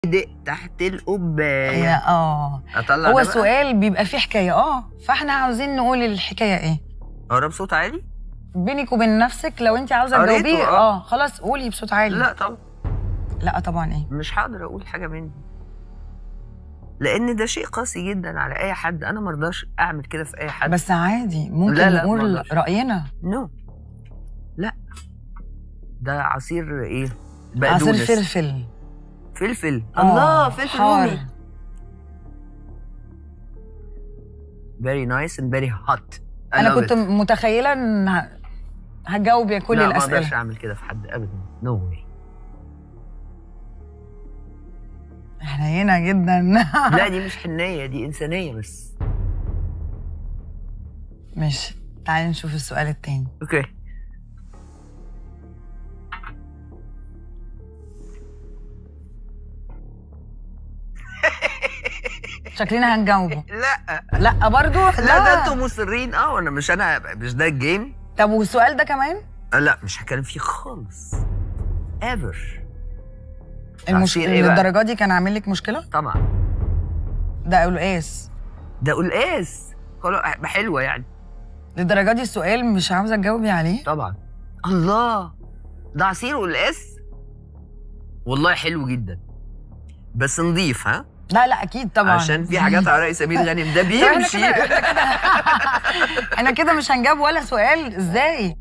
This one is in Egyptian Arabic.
دق تحت القبايه يا اه اطلع هو ده بقى؟ السؤال بيبقى فيه حكايه اه فاحنا عاوزين نقول الحكايه ايه اقرا بصوت عالي بينك وبين نفسك لو انت عاوزه قريته، تجاوبيه آه. اه خلاص قولي بصوت عالي لا طبعا لا طبعا ايه مش هقدر اقول حاجه مني لان ده شيء قاسي جدا على اي حد انا مرضاش اعمل كده في اي حد بس عادي ممكن لا، لا، نقول مقدرش. راينا نو لا ده عصير ايه عصير بقدونس فلفل فلفل آه، الله فلفل حار. رومي very nice and very hot I انا love كنت it. متخيله ان ه- هجاوب يا كل لا ما اقدرش الاسئله اعمل كده في حد ابدا نو no واي احنا هنا جدا لا دي مش حنيه دي انسانيه بس ماشي تعالي نشوف السؤال التاني اوكي شكلنا هنجاوبه لا لا برضو لا, لا ده انتوا مصرين اه انا مش انا مش ده الجيم طب والسؤال ده كمان آه، لا مش هتكلم فيه خالص ايفر المشكله عصير إيه بقى؟ للدرجه دي كان عامل لك مشكله طبعا ده قلقاس ده قلقاس خلاص حلوه يعني للدرجه دي السؤال مش عاوزه تجاوبي عليه طبعا الله ده عصير قلقاس والله حلو جدا بس نضيف ها لا لا اكيد طبعا عشان في حاجات على رأي سمير غانم ده طب احنا بيمشي كده احنا كده احنا كده مش هنجاوب ولا سؤال ازاي